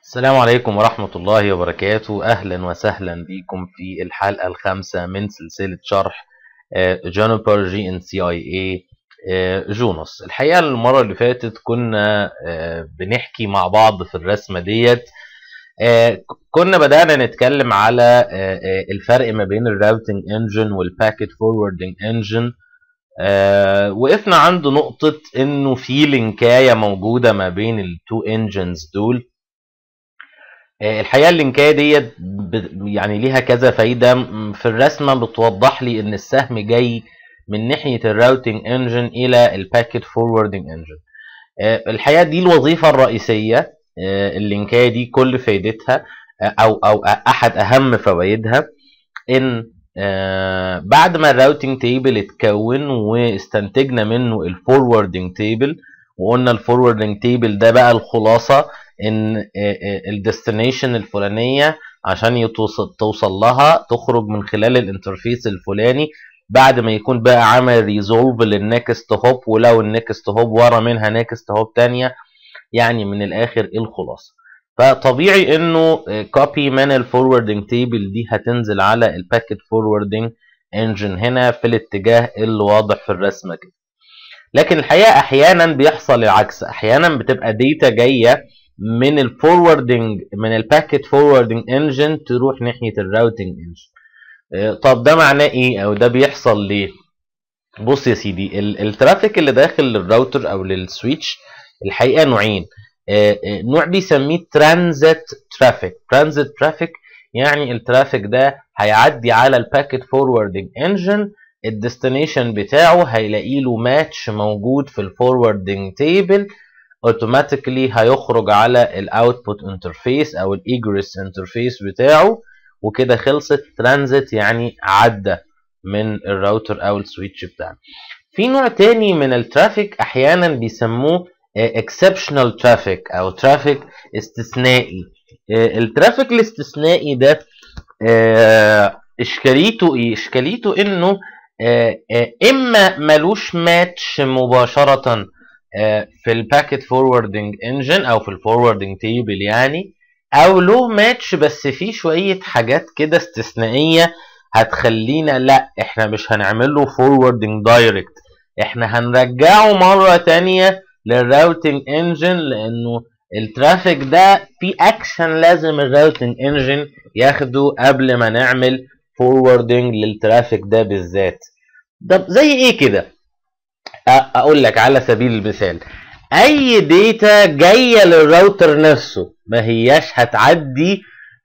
السلام عليكم ورحمة الله وبركاته أهلا وسهلا بكم في الحلقة الخامسة من سلسلة شرح جونيبر جي ان سي اي اي جونوس الحقيقة المرة اللي فاتت كنا آه، بنحكي مع بعض في الرسمة ديت آه، كنا بدأنا نتكلم على آه، آه، الفرق ما بين الراوتنج انجن والباكيت فوروردنج انجن وقفنا عند نقطة انه في لينكاية موجودة ما بين التو انجنز دول آه، الحقيقه اللينكايه ديت ب- يعني ليها كذا فايده م- في الرسمه بتوضح لي ان السهم جاي من ناحيه الراوتنج انجن الى الباكيت فوروردنج انجن الحقيقه دي الوظيفه الرئيسيه آه، اللينكايه دي كل فايدتها آه، او او احد اهم فوائدها ان آه، بعد ما الراوتنج تيبل اتكون واستنتجنا منه الفوروردنج تيبل وقلنا الفوروردنج تيبل ده بقى الخلاصه ان الديستنيشن الفلانيه عشان يتوصل توصل لها تخرج من خلال الانترفيس الفلاني بعد ما يكون بقى عمل ريزولف للنكست هوب ولو النكست هوب ورا منها نكست هوب تانية يعني من الاخر ايه الخلاصه فطبيعي انه كوبي من الفوروردنج تيبل دي هتنزل على الباكيت فوروردنج انجن هنا في الاتجاه اللي واضح في الرسمه كده لكن الحقيقه احيانا بيحصل العكس احيانا بتبقى داتا جايه من الفوروردنج من الباكيت فوروردنج انجن تروح ناحيه الراوتنج انجن طب ده معناه ايه او ده بيحصل ليه بص يا سيدي ال- الترافيك اللي داخل للراوتر او للسويتش الحقيقه نوعين آه، آه، نوع بيسميه ترانزيت ترافيك ترانزيت ترافيك يعني الترافيك ده هيعدي على الباكيت فوروردنج انجن الديستنيشن بتاعه هيلاقي له ماتش موجود في الفوروردنج تيبل اوتوماتيكلي هيخرج على الاوتبوت انترفيس او الايجريس انترفيس بتاعه وكده خلصت ترانزيت يعني عدى من الراوتر او السويتش بتاعنا في نوع تاني من الترافيك احيانا بيسموه اكسبشنال ترافيك او ترافيك استثنائي آه، الترافيك الاستثنائي ده آه، اشكاليته ايه اشكاليته انه آه، آه، اما ملوش ماتش مباشره آه، في الباكيت فوروردنج انجن او في الفوروردنج تيبل يعني او له ماتش بس فيه شويه حاجات كده استثنائيه هتخلينا لا احنا مش هنعمل له فوروردنج دايركت احنا هنرجعه مره تانية للراوتنج انجن لانه الترافيك ده في اكشن لازم الراوتنج انجن ياخده قبل ما نعمل فوروردنج للترافيك ده بالذات طب زي ايه كده أ- اقول لك على سبيل المثال اي داتا جايه للراوتر نفسه ما هياش هتعدي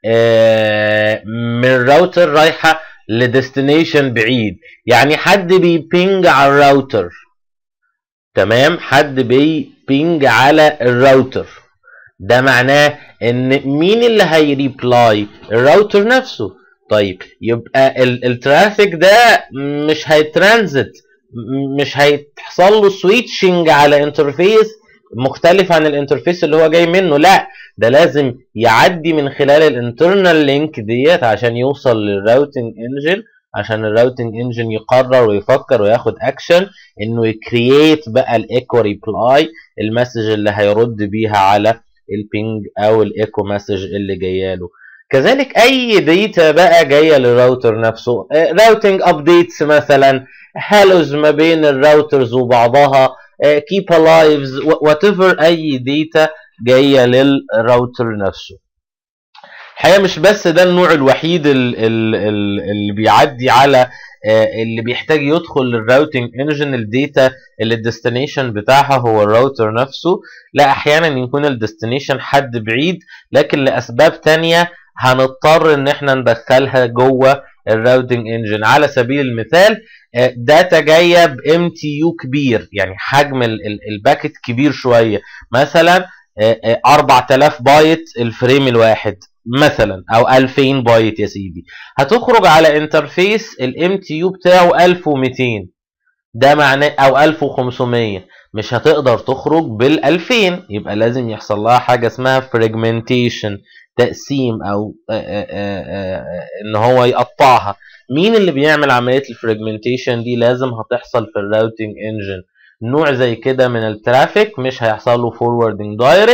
آه، من الراوتر رايحه لديستنيشن بعيد يعني حد بيبينج على الراوتر تمام حد بيبينج على الراوتر ده معناه ان مين اللي هيريبلاي الراوتر نفسه طيب يبقى ال- الترافيك ده مش هيترانزت م- مش هيحصل له سويتشنج على انترفيس مختلف عن الانترفيس اللي هو جاي منه لا ده لازم يعدي من خلال الانترنال لينك ديت عشان يوصل للراوتنج انجن عشان الراوتنج انجن يقرر ويفكر وياخد اكشن انه يكرييت بقى الايكو ريبلاي المسج اللي هيرد بيها على البينج او الايكو مسج اللي جايه له كذلك اي داتا بقى جايه للراوتر نفسه راوتنج ابديتس مثلا هالوز ما بين الراوترز وبعضها كيب الايفز وات ايفر اي داتا جايه للراوتر نفسه الحقيقه مش بس ده النوع الوحيد ال- ال- ال- اللي بيعدي على آه، اللي بيحتاج يدخل للراوتنج انجن الداتا اللي الديستنيشن بتاعها هو الراوتر نفسه لا احيانا يكون الديستنيشن حد بعيد لكن لاسباب تانية هنضطر ان احنا ندخلها جوه الراوتنج انجن على سبيل المثال آه، داتا جايه بام تي يو كبير يعني حجم ال- ال- الباكت كبير شويه مثلا آه، آه، 4000 بايت الفريم الواحد مثلا او 2000 بايت يا سيدي هتخرج على انترفيس الام تي يو بتاعه 1200 ده معناه او 1500 مش هتقدر تخرج بال 2000 يبقى لازم يحصل لها حاجه اسمها فريجمنتيشن تقسيم او آه، آه، آه، آه، ان هو يقطعها مين اللي بيعمل عمليه الفريجمنتيشن دي لازم هتحصل في الراوتنج انجن نوع زي كده من الترافيك مش هيحصل له فوروردنج دايركت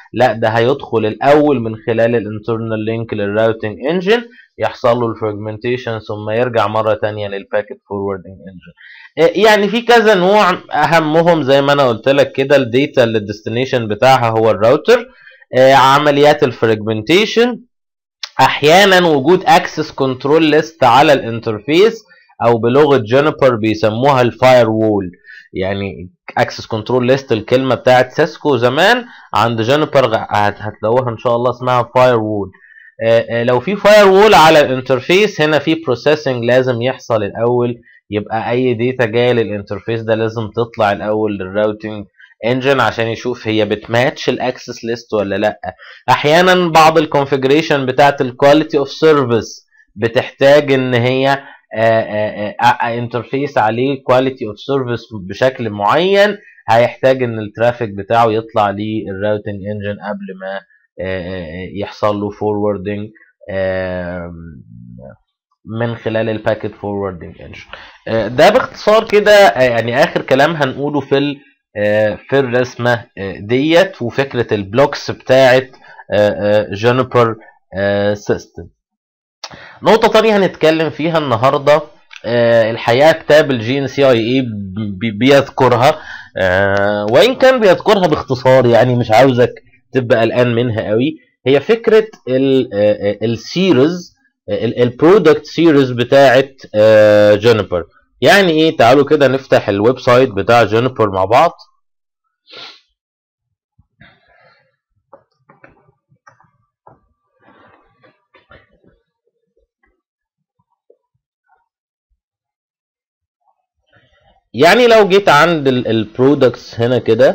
لا ده هيدخل الاول من خلال الانترنال لينك للراوتنج انجن يحصل له الفراجمنتيشن ثم يرجع مره ثانيه للباكيت فوروردنج انجن يعني في كذا نوع اهمهم زي ما انا قلت لك كده الداتا اللي الديستنيشن بتاعها هو الراوتر عمليات الفراجمنتيشن احيانا وجود اكسس كنترول ليست على الانترفيس او بلغه جينيبر بيسموها الفاير وول يعني اكسس كنترول ليست الكلمه بتاعت سيسكو زمان عند جينيبر هتلاقوها ان شاء الله اسمها فاير وول لو في فاير وول على الانترفيس هنا في بروسيسنج لازم يحصل الاول يبقى اي داتا جايه للانترفيس ده لازم تطلع الاول للراوتنج انجن عشان يشوف هي بتماتش الاكسس ليست ولا لا احيانا بعض الكونفيجريشن بتاعت الكواليتي اوف سيرفيس بتحتاج ان هي انترفيس عليه كواليتي اوف سيرفيس بشكل معين هيحتاج ان الترافيك بتاعه يطلع للراوتنج انجن قبل ما يحصل له فوروردنج من خلال الباكيت فوروردنج انجن ده باختصار كده يعني اخر كلام هنقوله في في الرسمه ديت وفكره البلوكس بتاعت جونيبر سيستم نقطه تانية هنتكلم فيها النهارده الحقيقه كتاب الجي ان سي اي اي بيذكرها وان كان بيذكرها باختصار يعني مش عاوزك تبقى قلقان منها قوي هي فكره السيريز البرودكت سيريز بتاعت جونيبر يعني ايه تعالوا كده نفتح الويب سايت بتاع جونيبر مع بعض يعني لو جيت عند البرودكتس هنا كده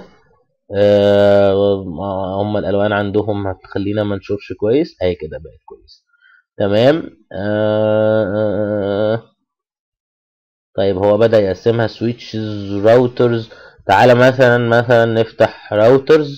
آه هم الالوان عندهم هتخلينا ما نشوفش كويس اهي كده بقت كويس تمام آه آه طيب هو بدأ يقسمها سويتشز راوترز تعالى مثلا مثلا نفتح راوترز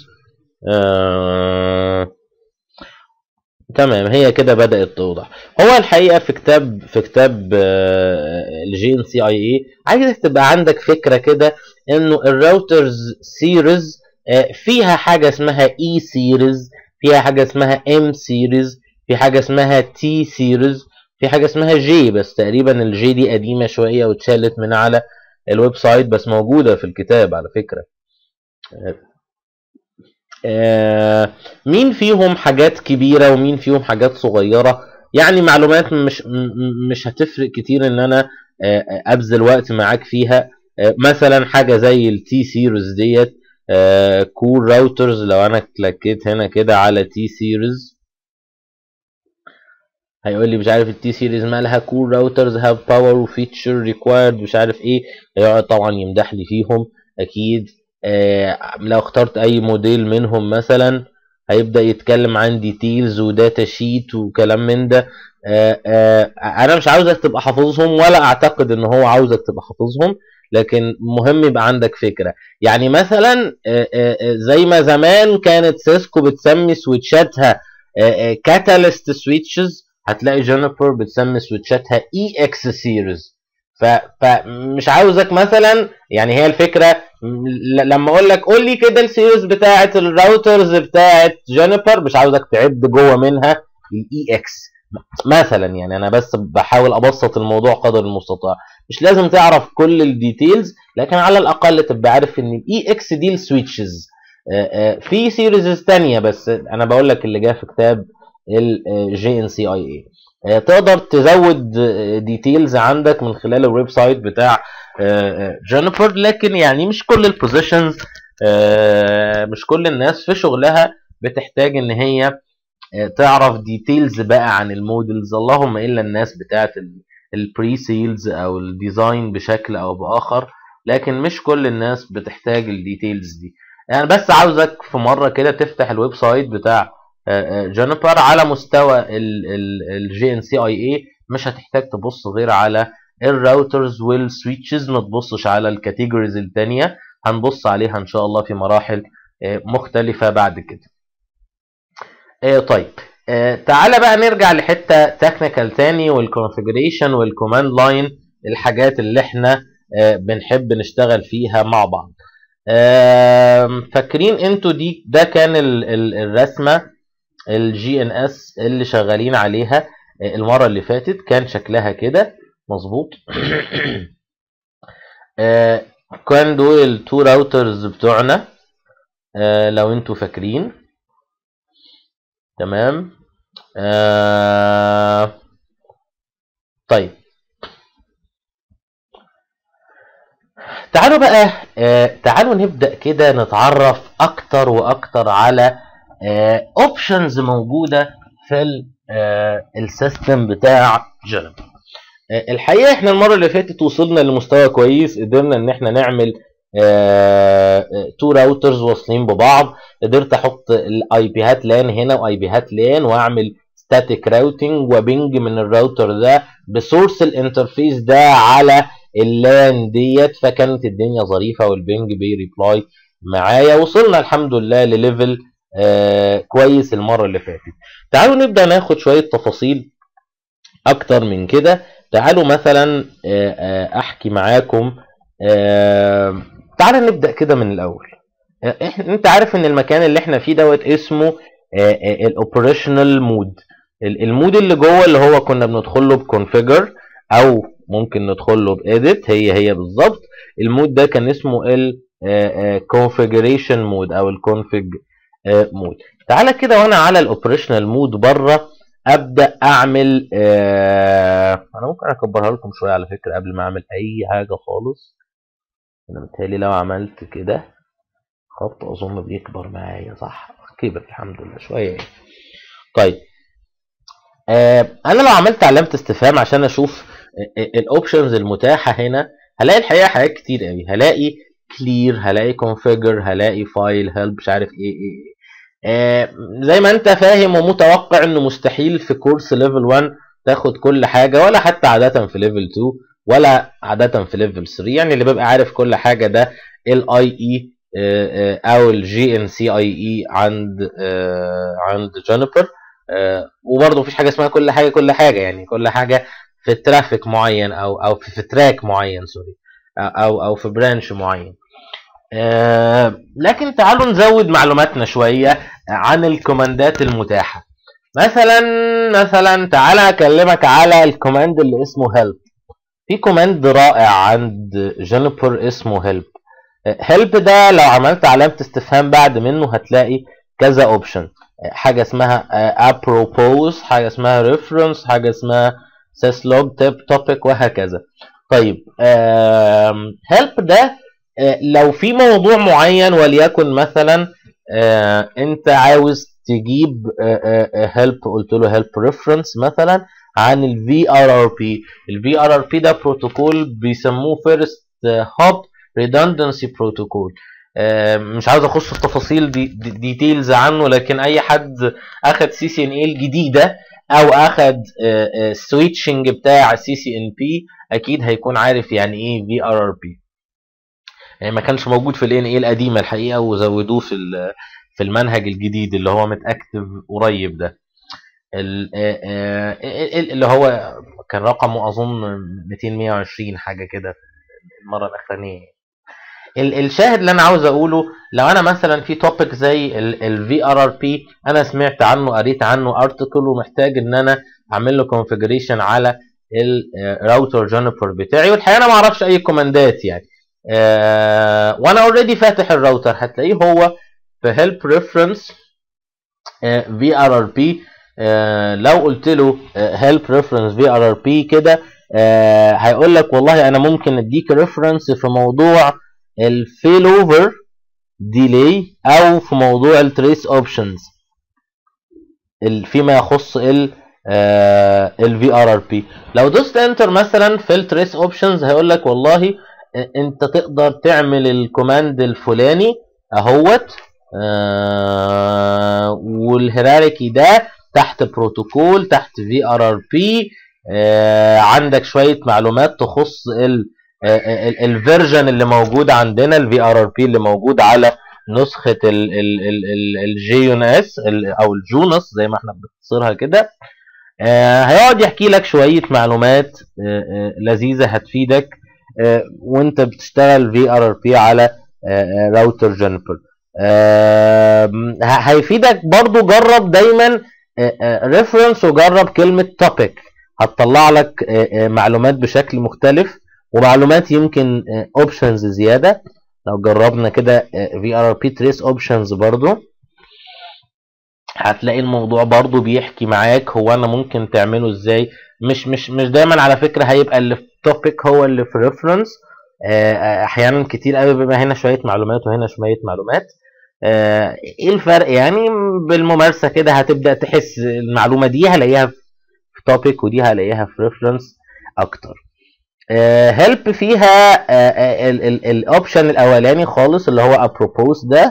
آه تمام هي كده بدأت توضح هو الحقيقة في كتاب في كتاب الجي ان سي اي اي عايزك تبقى عندك فكرة كده انه الراوترز سيريز فيها حاجة اسمها اي سيريز فيها حاجة اسمها ام سيريز في حاجة اسمها تي سيريز في حاجة اسمها جي بس تقريبا الجي دي قديمة شوية واتشالت من على الويب سايت بس موجودة في الكتاب على فكرة آه مين فيهم حاجات كبيرة ومين فيهم حاجات صغيرة يعني معلومات مش مش هتفرق كتير ان انا آه ابذل وقت معاك فيها آه مثلا حاجة زي التي سيريز ديت كور راوترز لو انا كليكيت هنا كده على تي سيريز هيقول لي مش عارف التي سيريز مالها كور راوترز هاف باور وفيتشر ريكوايرد مش عارف ايه هيقعد طبعا يمدح لي فيهم اكيد آه لو اخترت اي موديل منهم مثلا هيبدا يتكلم عن ديتيلز وداتا شيت وكلام من ده آه آه انا مش عاوزك تبقى حافظهم ولا اعتقد ان هو عاوزك تبقى حافظهم لكن مهم يبقى عندك فكره يعني مثلا زي ما زمان كانت سيسكو بتسمي سويتشاتها كاتاليست سويتشز هتلاقي جينيفر بتسمي سويتشاتها اي اكس سيريز فمش عاوزك مثلا يعني هي الفكره لما اقول لك قول لي كده السيريز بتاعه الراوترز بتاعه جينيفر مش عاوزك تعد جوه منها الاي اكس مثلا يعني انا بس بحاول ابسط الموضوع قدر المستطاع مش لازم تعرف كل الديتيلز لكن على الاقل تبقى عارف ان الاي اكس دي السويتشز في سيريزز تانية بس انا بقول لك اللي جه في كتاب الجي ان سي اي اي تقدر تزود ديتيلز عندك من خلال الويب سايت بتاع جينيفر لكن يعني مش كل البوزيشنز مش كل الناس في شغلها بتحتاج ان هي تعرف ديتيلز بقى عن المودلز اللهم الا الناس بتاعت البري سيلز او الديزاين بشكل او باخر لكن مش كل الناس بتحتاج الديتيلز دي يعني بس عاوزك في مره كده تفتح الويب سايت بتاع جينيفر على مستوى الجي ان سي اي اي مش هتحتاج تبص غير على الراوترز والسويتشز ما تبصش على الكاتيجوريز الثانيه هنبص عليها ان شاء الله في مراحل مختلفه بعد كده طيب تعالى بقى نرجع لحته تكنيكال تاني والكونفيجريشن والكوماند لاين الحاجات اللي احنا بنحب نشتغل فيها مع بعض آم، فاكرين انتوا دي ده كان ال- ال- الرسمه الجي ان اس اللي شغالين عليها آه، المره اللي فاتت كان شكلها كده مظبوط آه، كان دول التو راوترز بتوعنا آه، لو انتوا فاكرين تمام آه، طيب تعالوا بقى آه، تعالوا نبدأ كده نتعرف أكتر وأكتر على اوبشنز موجودة في ال- آه، السيستم بتاع جنب الحقيقة احنا المرة اللي فاتت وصلنا لمستوى كويس قدرنا ان احنا نعمل تو راوترز واصلين ببعض قدرت احط الاي بيهات لان هنا واي بيهات لان واعمل ستاتيك راوتنج وبنج من الراوتر ده بسورس الانترفيس ده على اللان ديت فكانت الدنيا ظريفه والبنج بيريبلاي معايا وصلنا الحمد لله لليفل آه كويس المره اللي فاتت تعالوا نبدا ناخد شويه تفاصيل اكتر من كده تعالوا مثلا آه، آه، احكي معاكم آه، تعالى نبدا كده من الاول آه، إحنا- انت عارف ان المكان اللي احنا فيه دوت اسمه الاوبريشنال مود المود اللي جوه اللي هو كنا بندخل له بكونفيجر او ممكن ندخل له باديت هي هي بالظبط المود ده كان اسمه الكونفيجريشن مود او الكونفيج مود تعالى كده وانا على الاوبريشنال مود بره ابدا اعمل آه انا ممكن اكبرها لكم شويه على فكره قبل ما اعمل اي حاجه خالص انا متهيألي لو عملت كده خط اظن بيكبر معايا صح كبر الحمد لله شويه يعني. طيب آه انا لو عملت علامه استفهام عشان اشوف الاوبشنز المتاحه هنا هلاقي الحقيقه حاجات كتير قوي هلاقي كلير هلاقي كونفيجر هلاقي فايل هيلب مش عارف ايه ايه ايه آه، زي ما انت فاهم ومتوقع انه مستحيل في كورس ليفل 1 تاخد كل حاجه ولا حتى عاده في ليفل 2 ولا عاده في ليفل 3 يعني اللي بيبقى عارف كل حاجه ده الاي اي او الجي ان سي اي اي عند آه، عند جونيبر وبرضه مفيش حاجه اسمها كل حاجه كل حاجه يعني كل حاجه في ترافيك معين او او في, في تراك معين سوري او او في برانش معين آه، لكن تعالوا نزود معلوماتنا شويه عن الكوماندات المتاحه مثلا مثلا تعالى اكلمك على الكوماند اللي اسمه help في كوماند رائع عند جينيفر اسمه help help ده لو عملت علامه استفهام بعد منه هتلاقي كذا اوبشن حاجه اسمها apropos حاجه اسمها reference حاجه اسمها syslog tip topic وهكذا طيب آم، help ده آه، لو في موضوع معين وليكن مثلا آه، انت عاوز تجيب هيلب قلت له هيلب ريفرنس مثلا عن الفي ار ار بي الفي ار ار بي ده بروتوكول بيسموه فيرست هوب ريدندنسي بروتوكول مش عاوز اخش في تفاصيل دي دي ديتيلز عنه لكن اي حد اخد سي سي ان اي الجديده او اخد سويتشنج بتاع سي سي ان بي اكيد هيكون عارف يعني ايه في ار ار بي يعني ما كانش موجود في الان اي القديمه الحقيقه وزودوه في ال- في المنهج الجديد اللي هو متاكتف قريب ده ال- آه، آه، ال- اللي هو كان رقمه اظن 200 120 حاجه كده في المره الاخرانيه ال- الشاهد اللي انا عاوز اقوله لو انا مثلا في توبيك زي الفي ار ار بي انا سمعت عنه قريت عنه ارتكل ومحتاج ان انا اعمل له كونفيجريشن على الراوتر جونيفر بتاعي والحقيقه انا ما اعرفش اي كوماندات يعني آه وانا اوريدي فاتح الراوتر هتلاقيه هو في هيلب ريفرنس في ار ار بي لو قلت له هيلب ريفرنس في ار ار بي كده آه هيقول لك والله انا ممكن اديك ريفرنس في موضوع الفيل اوفر ديلي او في موضوع التريس اوبشنز فيما يخص ال الفي ار ار بي لو دوست انتر مثلا في التريس اوبشنز هيقول لك والله انت تقدر تعمل الكوماند الفلاني اهوت آه والهيراركي ده تحت بروتوكول تحت في ار ار بي عندك شويه معلومات تخص الفيرجن اللي موجود عندنا الفي ار ار بي اللي موجود على نسخه الجي اس او الجونس زي ما احنا بنختصرها كده آه هيقعد يحكي لك شويه معلومات آه آه لذيذه هتفيدك وانت بتشتغل في ار ار بي على راوتر جونيبر هيفيدك برضو جرب دايما ريفرنس وجرب كلمه توبيك هتطلع لك معلومات بشكل مختلف ومعلومات يمكن اوبشنز زياده لو جربنا كده في ار بي تريس اوبشنز برضو هتلاقي الموضوع برضو بيحكي معاك هو انا ممكن تعمله ازاي مش مش مش دايما على فكره هيبقى اللي في توبيك هو اللي في ريفرنس احيانا كتير قوي بيبقى هنا شويه معلومات وهنا شويه معلومات ايه الفرق يعني بالممارسه كده هتبدا تحس المعلومه دي هلاقيها في توبيك ودي هلاقيها في ريفرنس اكتر هيلب فيها الاوبشن الاولاني خالص اللي هو ابروبوز ده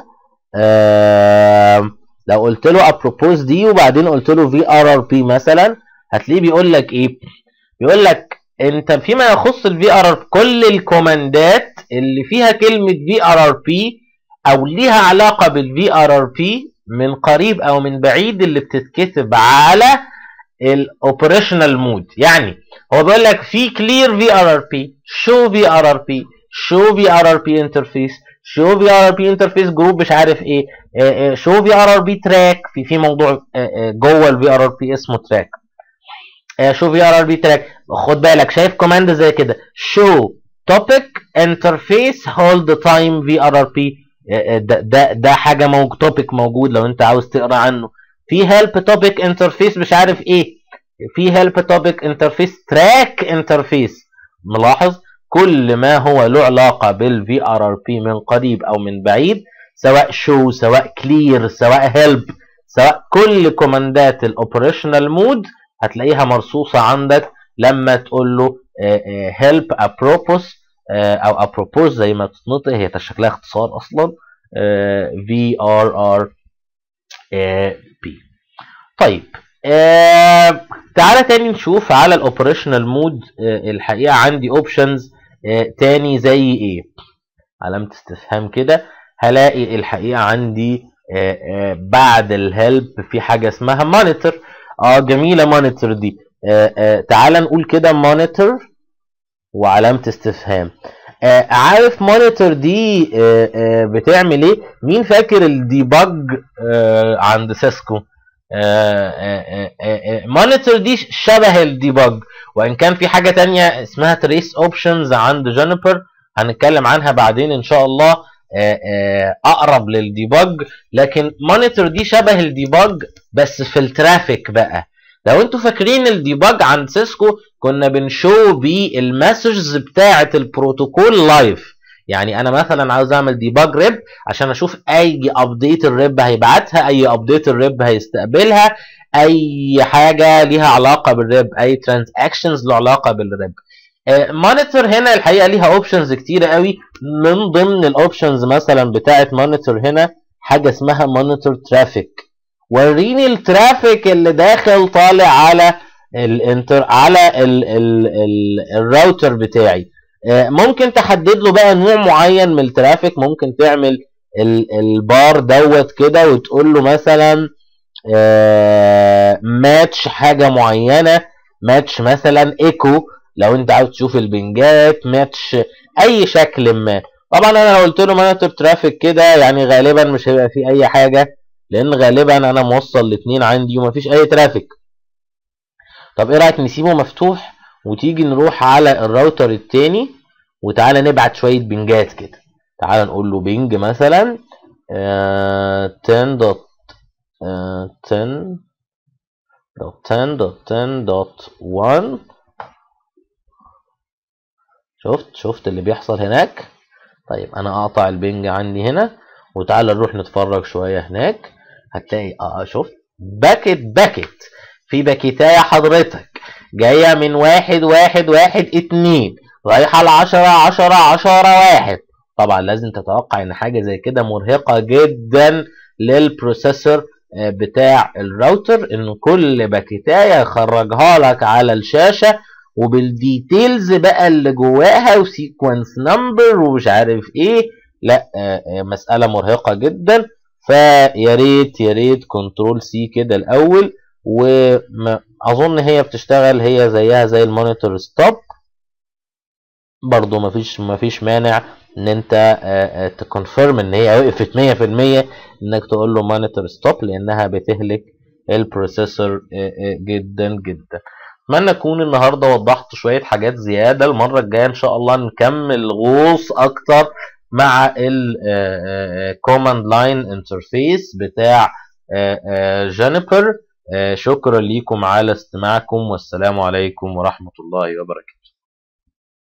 لو قلت له ابروبوز دي وبعدين قلت له في ار ار بي مثلا هتلاقيه بيقول لك ايه بيقول لك انت فيما يخص الفي ار ار كل الكوماندات اللي فيها كلمه في ار ار بي او ليها علاقه بالفي ار ار بي من قريب او من بعيد اللي بتتكتب على الاوبريشنال مود يعني هو بيقول لك في كلير في ار ار بي شو في ار ار بي شو في ار ار بي انترفيس شو في ار ار بي انترفيس جروب مش عارف ايه شو في ار ار بي تراك في في موضوع جوه الفي ار ار بي اسمه تراك شو في ار ار بي تراك خد بالك شايف كوماند زي كده شو توبيك انترفيس هولد تايم في ار ار بي ده ده ده حاجه موجود توبيك موجود لو انت عاوز تقرا عنه في هيلب توبيك انترفيس مش عارف ايه في هيلب توبيك انترفيس تراك انترفيس ملاحظ كل ما هو له علاقه بالفي ار ار بي من قريب او من بعيد سواء شو سواء كلير سواء هيلب سواء كل كوماندات الاوبريشنال مود هتلاقيها مرصوصه عندك لما تقول له هيلب ابروبوس او ابروبوز زي ما بتتنطق هي شكلها اختصار اصلا في ار ار بي طيب آه تعالى تاني نشوف على الاوبريشنال مود آه الحقيقه عندي اوبشنز آه تاني زي ايه علامه استفهام كده هلاقي الحقيقه عندي آه آه بعد الهيلب في حاجه اسمها مونيتور اه جميله مونيتور دي آه آه تعالى نقول كده مونيتور وعلامه استفهام آه عارف مونيتور دي آه آه بتعمل ايه مين فاكر الديباج آه عند سيسكو مونيتور دي شبه الديباج وان كان في حاجه تانية اسمها تريس اوبشنز عند جونيبر هنتكلم عنها بعدين ان شاء الله اقرب للديباج لكن مونيتور دي شبه الديباج بس في الترافيك بقى لو انتوا فاكرين الديباج عند سيسكو كنا بنشو بيه المسجز بتاعه البروتوكول لايف يعني انا مثلا عاوز اعمل ديباج ريب عشان اشوف اي ابديت الريب هيبعتها اي ابديت الريب هيستقبلها اي حاجه ليها علاقه بالريب اي ترانزاكشنز له علاقه بالريب مونيتور هنا الحقيقه ليها اوبشنز كتيره قوي من ضمن الاوبشنز مثلا بتاعه مونيتور هنا حاجه اسمها مونيتور ترافيك وريني الترافيك اللي داخل طالع على الانتر على ال ال ال الراوتر بتاعي ممكن تحدد له بقى نوع معين من الترافيك ممكن تعمل البار دوت كده وتقول له مثلا ماتش حاجه معينه ماتش مثلا ايكو لو انت عاوز تشوف البنجات ماتش اي شكل ما طبعا انا لو قلت له مونيتور ترافيك كده يعني غالبا مش هيبقى فيه اي حاجه لان غالبا انا موصل الاثنين عندي ومفيش اي ترافيك طب ايه رايك نسيبه مفتوح وتيجي نروح على الراوتر التاني وتعالى نبعت شويه بنجات كده تعالى نقول له بنج مثلا 10 دوت 10 دوت 10 دوت 10 دوت 1 شفت شفت اللي بيحصل هناك طيب انا اقطع البنج عندي هنا وتعالى نروح نتفرج شويه هناك هتلاقي اه شفت باكت باكت في باكيتايه حضرتك جايه من واحد واحد واحد اتنين رايحه لعشرة عشرة عشرة واحد طبعا لازم تتوقع ان حاجه زي كده مرهقه جدا للبروسيسور بتاع الراوتر ان كل باكيتايه يخرجها لك على الشاشه وبالديتيلز بقى اللي جواها وسيكونس نمبر ومش عارف ايه لا مساله مرهقه جدا فيا ريت يا ريت كنترول سي كده الاول واظن هي بتشتغل هي زيها زي المونيتور ستوب برضو مفيش مفيش مانع ان انت تكونفيرم ان هي وقفت 100% انك تقول له مونيتور ستوب لانها بتهلك البروسيسور جدا جدا اتمنى اكون النهارده وضحت شويه حاجات زياده المره الجايه ان شاء الله نكمل غوص اكتر مع الكوماند لاين انترفيس بتاع جينيبر شكرا ليكم على استماعكم والسلام عليكم ورحمه الله وبركاته